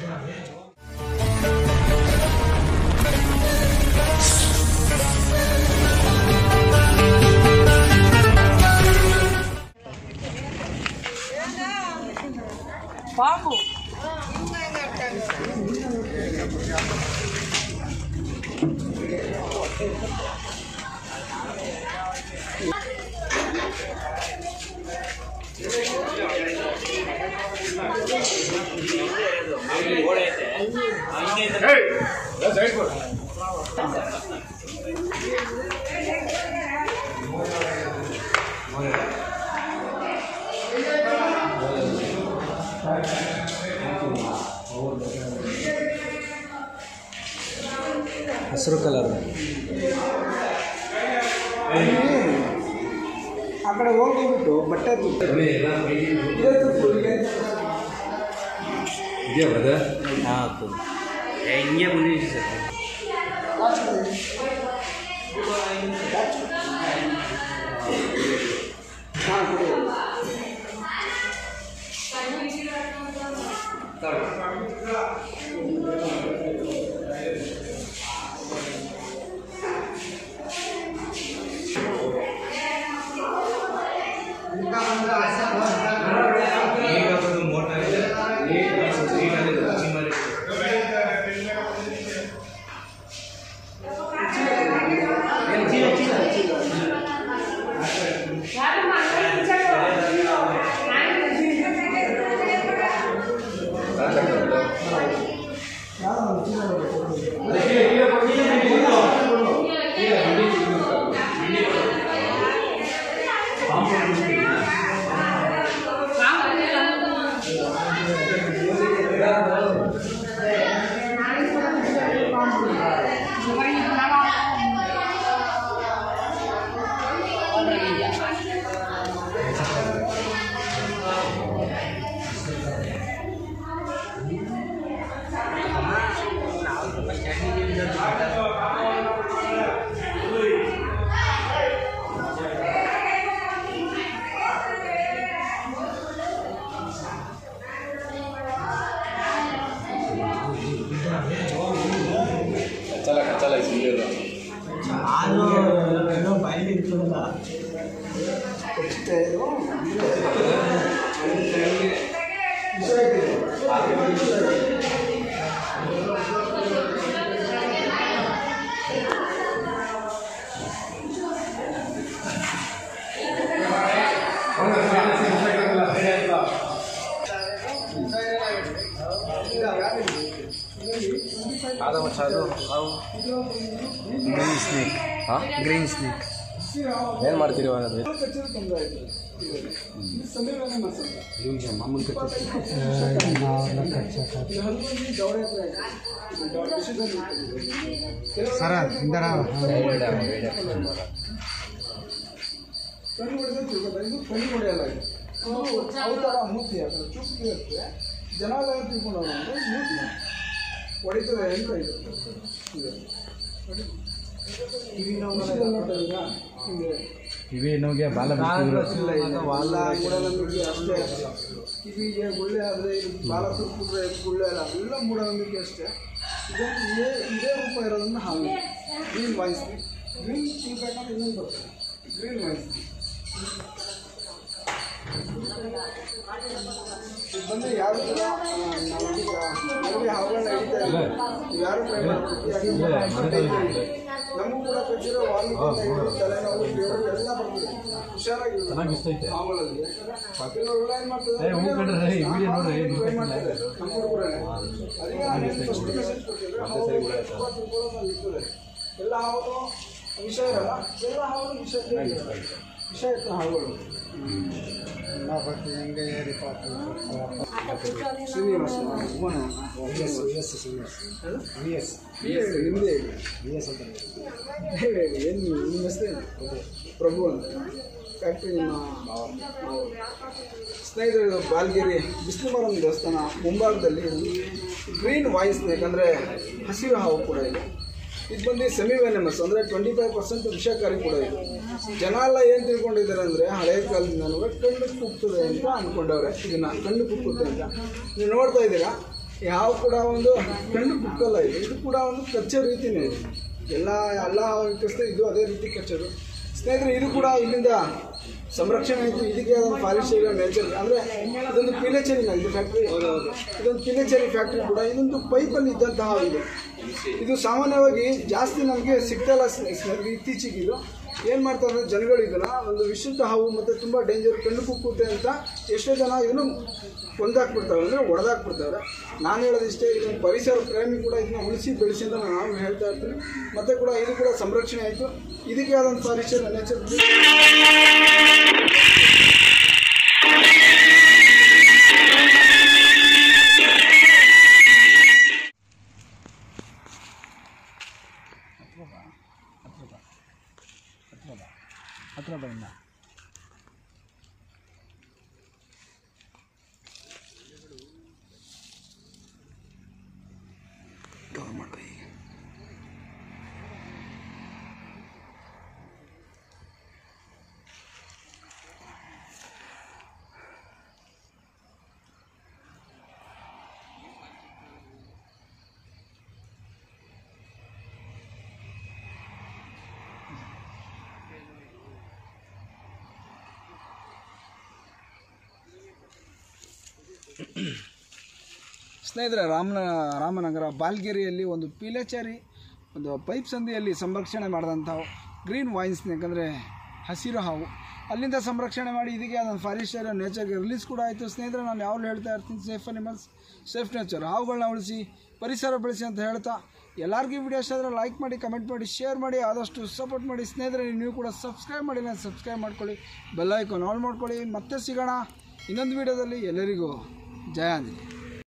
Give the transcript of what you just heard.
పాము ಹಸಿರು ಕಲರ್ ಆ ಕಡೆ ಹೋಗ್ಬಿಟ್ಟು ಬಟ್ಟೆ ತುಟ್ಟು ಇದೇ ತುಟ್ಟು ಇದೆ. ಇದೆಯಾ ಬ್ರದರ್ ಹಾಂ ಹಿಂಗೆ ಬಂದಿದ್ದೀವಿ ಸರ್ ಹಾ, ಕೊಡಿ. ಕಚ್ಚಲ ಕಚ್ಚಲ ಸಿಗಲ್ಲ ಅಷ್ಟೇ ಇದು. ಗ್ರೀನ್ ಸ್ನೇಕ್ ಹಾಂ ಗ್ರೀನ್ ಸ್ನೇಕ್ ಏನು ಮಾಡ್ತೀರಿ ಇವಾಗ ಅದು ಕಚ್ಚಿದ್ರೆ ತೊಂದರೆ ಆಯ್ತು ಇದು. ಇದು ಸಮೀಪನೇ ಮಸಾಲೆ. ಮಾಮೂಲಿ ಇದು ಹಲ್ಲು ದವಡೆ ಹತ್ರ ಇದೆ. ಇದು ದವಡೆ ವಿಷದಲ್ಲಿ ಇರ್ತದೆ. ಸರ ಇಂದರ ಕಣ್ಣು ಹೊಡೆದ್ರೆ ತಿಳ್ಕೊತಾರೆ ಇದು ಕಣ್ಣು ಹೊಡೆಯಲ್ಲ ಇದು ಇದು ಅವತಾರ ಮೂರ್ತಿ ಆ ಥರ ಚುಕ್ಕಿ ಇರುತ್ತೆ ಜನ ಎಲ್ಲ ತಿಳ್ಕೊಂಡು ಅಂದ್ರೆ ಮೂರ್ತಿ ಹೊಡಿತದೆ ಅಂತ ಇದು ಇದು. ನೋಡಿ. ವಿಷಯದಲ್ಲಿ ನೋಡ್ತಾ ಹಿಂಗೆ ಕಿವಿ ನೋವಿಗೆ ಬಾಲ ಇಲ್ಲ ಇಲ್ಲ ಬಾಲ ಮೂಢನಂಬಿಕೆ ಅಷ್ಟೇ ಕಿವಿಗೆ ಗುಳ್ಳೆ ಆದರೆ ಬಾಲ ತುರ್ಕಿದ್ರೆ ಗುಳ್ಳೆ ಅಲ್ಲ ಎಲ್ಲ ಮೂಢನಂಬಿಕೆ ಅಷ್ಟೇ ಇದೊಂದು ಇದೇ ಇದೇ ರೂಪ ಇರೋದನ್ನ ಹಾಗೆ ಗ್ರೀನ್ ವಾಯ್ಸ್ ಗ್ರೀನ್ ತಿಳ್ಬೇಕಂದ್ರೆ ಇನ್ನೊಂದು ಬರ್ತದೆ ಗ್ರೀನ್ ವಾಯ್ಸ್ ಇದು ಬಂದು ಯಾವ ಥರ ನಾವೀಗ ನಮಗೆ ಹಾವುಗಳನ್ನ ಹಿಡಿತಾ ಇಲ್ಲ ನೀವು ಯಾರು ಟ್ರೈ ಮಾಡ್ತೀವಿ ನಮಗೂ ಕೂಡ ಕಚ್ಚಿರೋ ವಾಲ್ಮೀಕಿ ತಲೆನೋವು ಬೇರೆ ಎಲ್ಲ ಬರ್ತದೆ ಹುಷಾರಾಗಿಲ್ಲ ಹಾವುಗಳಲ್ಲಿ ಕೆಲವರು ಏನು ಮಾಡ್ತಾರೆ ಏ, ಹೂ ಕಣ್ರೀ, ಈ ವಿಡಿಯೋ ನೋಡ್ರಿ, ನೀವು ಟ್ರೈ ಮಾಡ್ತಾರೆ ನಮ್ಮ ಹುಡುಗರೇ ಅದಕ್ಕೆ ನಾನು ಫಸ್ಟ್ ಮೆಸೇಜ್ ಕೊಟ್ಟಿದ್ದೆ ಹಾವುಗಳು ತುಂಬ ತಿಳ್ಕೊಳ್ಳೋದು ಇರ್ತದೆ ಎಲ್ಲ ಹಾವು ವಿಷ ಇರಲ್ಲ ಎಲ್ಲ ಹಾವು ವಿಷ ಇರ್ತದೆ. ವಿಷ ಇರ್ತದೆ ಹಾವುಗಳು ಶ್ರೀನಿವಾಸ ಭುವನ ನಿಮ್ಮದೇ ಹೇಳಿ ಹೇಳಿ ಏನು ನಿಮ್ಮ ಹೆಸರೇನು ಪ್ರಭು ಅಂತ ಫ್ಯಾಕ್ಟ್ರಿ ನಿಮ್ಮ ಮಾವ. ಸ್ನೇಹಿತರು ಬಾಲ್ಗಿರಿ ವಿಷ್ಣುವರಂ ದೇವಸ್ಥಾನ ಮುಂಭಾಗದಲ್ಲಿ ಗ್ರೀನ್ ವಾಯ್ಸ್ ಯಾಕಂದರೆ ಹಸಿರು ಹಾವು ಕೂಡ ಇದೆ ಇದು ಬಂದು ಸೆಮಿ ವೆನಮಸ್ ಅಂದರೆ ಟ್ವೆಂಟಿ ಫೈವ್ ಪರ್ಸೆಂಟ್ ವಿಷಕಾರಿ ಕೂಡ ಇದೆ ಜನ ಎಲ್ಲ ಏನು ತಿಳ್ಕೊಂಡಿದ್ದಾರೆ ಅಂದರೆ ಹಳೆಯ ಕಾಲದಿಂದ ಕಣ್ಣು ಕುಗ್ತದೆ ಅಂತ ಅಂದ್ಕೊಂಡವ್ರೆ ಇದನ್ನ ಕಣ್ಣು ಕುಕ್ಕುತ್ತೆ ಅಂತ ನೀವು ನೋಡ್ತಾ ಇದ್ದೀರಾ ಯಾವ ಕೂಡ ಒಂದು ಕಣ್ಣು ಕುಕ್ಕಲ್ಲ ಇದು ಇದು ಕೂಡ ಒಂದು ಕಚ್ಚೋ ರೀತಿನೇ ಇದೆ ಎಲ್ಲ ಎಲ್ಲ ಕಷ್ಟ ಇದು ಅದೇ ರೀತಿ ಕಚ್ಚೋದು ಸ್ನೇಹಿತರೆ ಇದು ಕೂಡ ಇಲ್ಲಿಂದ ಸಂರಕ್ಷಣೆ ಆಯಿತು ಇದಕ್ಕೆ ಅದೊಂದು ಫಾರೆಸ್ಟ್ ಏರಿಯಾ ನೇಚರ್ ಅಂದರೆ ಇದೊಂದು ಪಿಲೆಚೇರಿನ ಇದು ಫ್ಯಾಕ್ಟ್ರಿ ಇದೊಂದು ಪಿಲೆಚೇರಿ ಫ್ಯಾಕ್ಟ್ರಿ ಕೂಡ ಇದೊಂದು ಪೈಪಲ್ಲಿ ಇದ್ದಂತಹ ಇದು ಇದು ಸಾಮಾನ್ಯವಾಗಿ ಜಾಸ್ತಿ ನಮಗೆ ಸಿಗ್ತಾಯಿಲ್ಲ ಸ್ನೇಹಿತರೆ ಇತ್ತೀಚೆಗೆ ಇದು ಏನು ಮಾಡ್ತಾರೆ ಅಂದರೆ ಜನಗಳು ಇದನ್ನು ಒಂದು ವಿಶುದ್ಧ ಹಾವು ಮತ್ತು ತುಂಬ ಡೇಂಜರ್ ಕಣ್ಣು ಕುಕ್ಕುತ್ತೆ ಅಂತ ಎಷ್ಟೋ ಜನ ಇದನ್ನು ಕೊಂದಾಕ್ಬಿಡ್ತಾರೆ ಅಂದರೆ ಹೊಡೆದಾಕ್ಬಿಡ್ತಾರೆ ನಾನು ಹೇಳೋದಿಷ್ಟೇ ಇದೊಂದು ಪರಿಸರ ಪ್ರೇಮಿ ಕೂಡ ಇದನ್ನ ಉಳಿಸಿ ಬೆಳೆಸಿ ಅಂತ ನಾನು ಹೇಳ್ತಾ ಇರ್ತೀನಿ ಮತ್ತು ಕೂಡ ಇದು ಕೂಡ ಸಂರಕ್ಷಣೆ ಆಯಿತು ಇದಕ್ಕೆ ಆದಂಥ ಪರಿಸರ ನೇಚರ್ ಹತ್ರ ಬಣ್ಣ ಸ್ನೇಹಿತರೆ ರಾಮನ ರಾಮನಗರ ಬಾಲ್ಗೇರಿಯಲ್ಲಿ ಒಂದು ಪೀಲೆಚಾರಿ ಒಂದು ಪೈಪ್ ಸಂದಿಯಲ್ಲಿ ಸಂರಕ್ಷಣೆ ಮಾಡಿದಂಥ ಗ್ರೀನ್ ವೈನ್ ಸ್ನೇಕ್ ಅಂದರೆ ಹಸಿರು ಹಾವು ಅಲ್ಲಿಂದ ಸಂರಕ್ಷಣೆ ಮಾಡಿ ಇದಕ್ಕೆ ಅದೊಂದು ಫಾರೆಸ್ಟ್ ಏರಿಯಾ ನೇಚರ್ಗೆ ರಿಲೀಸ್ ಕೂಡ ಆಯಿತು ಸ್ನೇಹಿತರೆ ನಾನು ಯಾವಾಗಲೂ ಹೇಳ್ತಾ ಇರ್ತೀನಿ ಸೇಫ್ ಅನಿಮಲ್ಸ್ ಸೇಫ್ ನೇಚರ್ ಹಾವುಗಳನ್ನ ಉಳಿಸಿ ಪರಿಸರ ಬೆಳೆಸಿ ಅಂತ ಹೇಳ್ತಾ ಎಲ್ಲರಿಗೂ ವಿಡಿಯೋ ಇಷ್ಟ ಆದರೆ ಲೈಕ್ ಮಾಡಿ ಕಮೆಂಟ್ ಮಾಡಿ ಶೇರ್ ಮಾಡಿ ಆದಷ್ಟು ಸಪೋರ್ಟ್ ಮಾಡಿ ಸ್ನೇಹಿತರೆ ನೀವು ಕೂಡ ಸಬ್ಸ್ಕ್ರೈಬ್ ಮಾಡಿ ನಾನು ಸಬ್ಸ್ಕ್ರೈಬ್ ಮಾಡ್ಕೊಳ್ಳಿ ಬೆಲ್ ಐಕಾನ್ ಆಲ್ ಮಾಡ್ಕೊಳ್ಳಿ ಮತ್ತೆ ಸಿಗೋಣ ಇನ್ನೊಂದು ವಿಡಿಯೋದಲ್ಲಿ ಎಲ್ಲರಿಗೂ ಜಯ ಅಂದಿನಿ